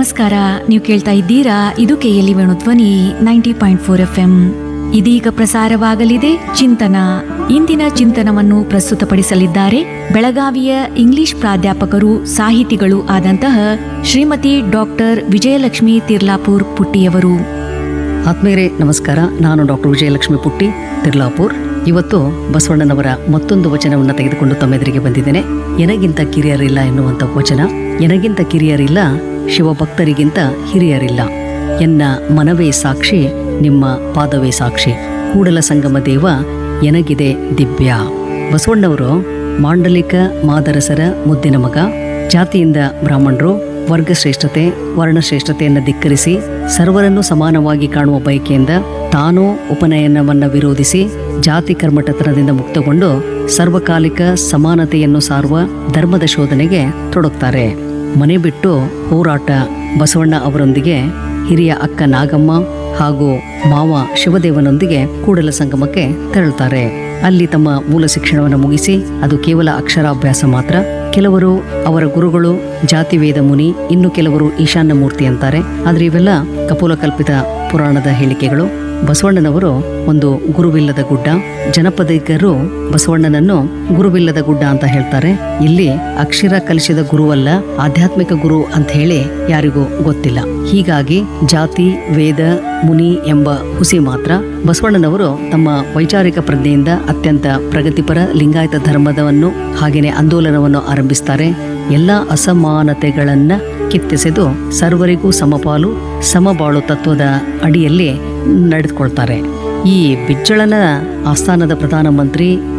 ನಮಸ್ಕಾರ ನೀವು ಕೇಳ್ತಾ ಇದ್ದೀರಾ ಇದು KLE Venudhwani ninety point four FM ಎಂ ಇದೀಗ ಪ್ರಸಾರವಾಗಲಿದೆ ಚಿಂತನ ಇಂದಿನ ಚಿಂತನವನ್ನು ಪ್ರಸ್ತುತಪಡಿಸಲಿದ್ದಾರೆ ಬೆಳಗಾವಿಯ ಇಂಗ್ಲಿಷ್ ಪ್ರಾಧ್ಯಾಪಕರು ಸಾಹಿತಿಗಳು ಆದಂತಹ ಶ್ರೀಮತಿ ಡಾಕ್ಟರ್ ವಿಜಯಲಕ್ಷ್ಮಿ ತಿರ್ಲಾಪುರ್ ಪುಟ್ಟಿಯವರು ಆತ್ಮೀಯರೇ ನಮಸ್ಕಾರ ನಾನು ಡಾಕ್ಟರ್ ವಿಜಯಲಕ್ಷ್ಮಿ ಪುಟ್ಟಿ ತಿರ್ಲಾಪುರ್ ಇವತ್ತು ಬಸವಣ್ಣನವರ ಮತ್ತೊಂದು ವಚನವನ್ನು ತೆಗೆದುಕೊಂಡು ತಮ್ಮೆದುರಿಗೆ ಬಂದಿದ್ದೇನೆ ಎನಗಿಂತ ಕಿರಿಯರಿಲ್ಲ ಎನ್ನುವಂಥ ವಚನ ಎನಗಿಂತ ಕಿರಿಯರಿಲ್ಲ ಶಿವಭಕ್ತರಿಗಿಂತ ಹಿರಿಯರಿಲ್ಲ ಎನ್ನ ಮನವೇ ಸಾಕ್ಷಿ ನಿಮ್ಮ ಪಾದವೇ ಸಾಕ್ಷಿ ಕೂಡಲ ಸಂಗಮ ದೇವ ಎನಗಿದೆ ದಿವ್ಯ ಬಸವಣ್ಣವರು ಮಾಂಡಲಿಕ ಮಾದರಸರ ಮುದ್ದಿನ ಮಗ ಜಾತಿಯಿಂದ ಬ್ರಾಹ್ಮಣರು ವರ್ಗಶ್ರೇಷ್ಠತೆ ವರ್ಣಶ್ರೇಷ್ಠತೆಯನ್ನು ಧಿಕ್ಕರಿಸಿ ಸರ್ವರನ್ನು ಸಮಾನವಾಗಿ ಕಾಣುವ ಬಯಕೆಯಿಂದ ತಾನೂ ಉಪನಯನವನ್ನು ವಿರೋಧಿಸಿ ಜಾತಿ ಕರ್ಮಟತನದಿಂದ ಮುಕ್ತಗೊಂಡು ಸರ್ವಕಾಲಿಕ ಸಮಾನತೆಯನ್ನು ಸಾರುವ ಧರ್ಮದ ಶೋಧನೆಗೆ ತೊಡಗ್ತಾರೆ ಮನೆ ಬಿಟ್ಟು ಹೋರಾಟ ಬಸವಣ್ಣ ಅವರೊಂದಿಗೆ ಹಿರಿಯ ಅಕ್ಕ ನಾಗಮ್ಮ ಹಾಗೂ ಮಾವ ಶಿವದೇವನೊಂದಿಗೆ ಕೂಡಲ ಸಂಗಮಕ್ಕೆ ತೆರಳುತ್ತಾರೆ ಅಲ್ಲಿ ತಮ್ಮ ಮೂಲ ಶಿಕ್ಷಣವನ್ನು ಮುಗಿಸಿ ಅದು ಕೇವಲ ಅಕ್ಷರಾಭ್ಯಾಸ ಮಾತ್ರ ಕೆಲವರು ಅವರ ಗುರುಗಳು ಜಾತಿವೇದ ಮುನಿ ಇನ್ನು ಕೆಲವರು ಈಶಾನ್ಯ ಮೂರ್ತಿ ಅಂತಾರೆ ಆದ್ರೆ ಇವೆಲ್ಲ ಕಪೋಲ ಕಲ್ಪಿತ ಪುರಾಣದ ಹೇಳಿಕೆಗಳು ಬಸವಣ್ಣನವರು ಒಂದು ಗುರುವಿಲ್ಲದ ಗುಡ್ಡ ಜನಪದಿಗರು ಬಸವಣ್ಣನನ್ನು ಗುರುವಿಲ್ಲದ ಗುಡ್ಡ ಅಂತ ಹೇಳ್ತಾರೆ ಇಲ್ಲಿ ಅಕ್ಷರ ಕಲಿಸಿದ ಗುರುವಲ್ಲ ಆಧ್ಯಾತ್ಮಿಕ ಗುರು ಅಂತ ಹೇಳಿ ಯಾರಿಗೂ ಗೊತ್ತಿಲ್ಲ ಹೀಗಾಗಿ ಜಾತಿ ವೇದ ಮುನಿ ಎಂಬ ಹುಸಿ ಮಾತ್ರ ಬಸವಣ್ಣನವರು ತಮ್ಮ ವೈಚಾರಿಕ ಪ್ರಜ್ಞೆಯಿಂದ ಅತ್ಯಂತ ಪ್ರಗತಿಪರ ಲಿಂಗಾಯತ ಧರ್ಮದವನ್ನು ಹಾಗೇನೆ ಆಂದೋಲನವನ್ನು ಆರಂಭಿಸ್ತಾರೆ ಎಲ್ಲ ಅಸಮಾನತೆಗಳನ್ನ ಕಿತ್ತೆಸೆದು ಸರ್ವರಿಗೂ ಸಮಪಾಲು ಸಮಬಾಳು ತತ್ವದ ಅಡಿಯಲ್ಲಿ ನಡೆದುಕೊಳ್ತಾರೆ ಈ ಬಿಜ್ಜಳನ ಆಸ್ಥಾನದ ಪ್ರಧಾನಮಂತ್ರಿ